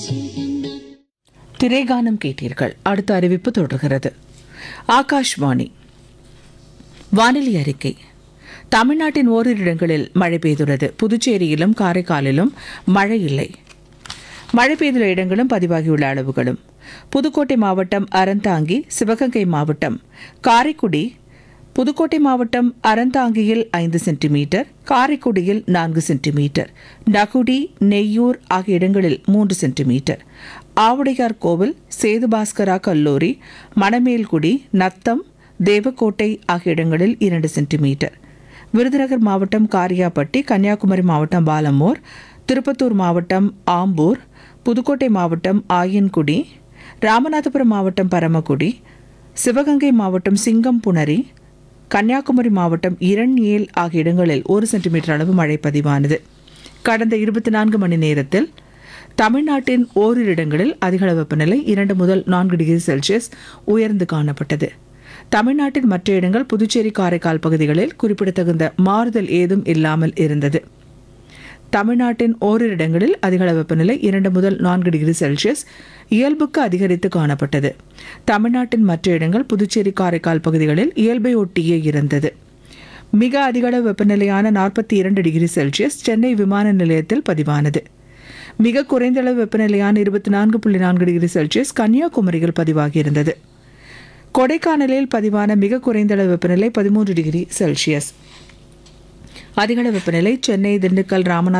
திரைகானம் கேட்டீர்கள் அடுத்த அறிவிப்பு தொடர்கிறது ஆகாஷ்வாணி வானிலை அறிக்கை தமிழ்நாட்டின் ஓரிரு இடங்களில் மழை பெய்துள்ளது புதுச்சேரியிலும் காரைக்காலிலும் மழை இல்லை மழை பெய்துள்ள இடங்களும் பதிவாகியுள்ள அளவுகளும் புதுக்கோட்டை மாவட்டம் அறந்தாங்கி சிவகங்கை மாவட்டம் காரைக்குடி புதுக்கோட்டை மாவட்டம் அறந்தாங்கியில் ஐந்து சென்டிமீட்டர் காரைக்குடியில் நான்கு சென்டிமீட்டர் நகுடி நெய்யூர் ஆகிய இடங்களில் மூன்று சென்டிமீட்டர் ஆவுடையார் கோவில் சேதுபாஸ்கரா கல்லூரி மணமேல்குடி நத்தம் தேவக்கோட்டை ஆகிய இடங்களில் இரண்டு சென்டிமீட்டர் விருதுநகர் மாவட்டம் காரியாபட்டி கன்னியாகுமரி மாவட்டம் பாலமூர் திருப்பத்தூர் மாவட்டம் ஆம்பூர் புதுக்கோட்டை மாவட்டம் ஆயன்குடி ராமநாதபுரம் மாவட்டம் பரமக்குடி சிவகங்கை மாவட்டம் சிங்கம்புணரி கன்னியாகுமரி மாவட்டம் இரண்யேல் ஆகிய இடங்களில் ஒரு சென்டிமீட்டர் அளவு மழை பதிவானது கடந்த இருபத்தி நான்கு மணி நேரத்தில் தமிழ்நாட்டின் ஓரிரு இடங்களில் அதிகளவு வெப்பநிலை இரண்டு முதல் நான்கு டிகிரி செல்சியஸ் உயர்ந்து காணப்பட்டது தமிழ்நாட்டின் மற்ற இடங்கள் புதுச்சேரி காரைக்கால் பகுதிகளில் குறிப்பிடத்தகுந்த மாறுதல் ஏதும் இல்லாமல் இருந்தது தமிழ்நாட்டின் ஓரிரு இடங்களில் அதிகளவு வெப்பநிலை இரண்டு முதல் நான்கு டிகிரி செல்சியஸ் இயல்புக்கு அதிகரித்து காணப்பட்டது தமிழ்நாட்டின் மற்ற இடங்கள் புதுச்சேரி காரைக்கால் பகுதிகளில் இயல்பை ஒட்டியே இருந்தது மிக அதிகளவு வெப்பநிலையான நாற்பத்தி இரண்டு டிகிரி செல்சியஸ் சென்னை விமான நிலையத்தில் பதிவானது மிக குறைந்த அளவு வெப்பநிலையான இருபத்தி நான்கு புள்ளி நான்கு டிகிரி செல்சியஸ் கன்னியாகுமரியில் பதிவாகியிருந்தது கொடைக்கானலில் பதிவான மிக குறைந்த அளவு வெப்பநிலை பதிமூன்று டிகிரி செல்சியஸ் அதிகளவு வெப்பநிலை சென்னை திண்டுக்கல் ராமநாத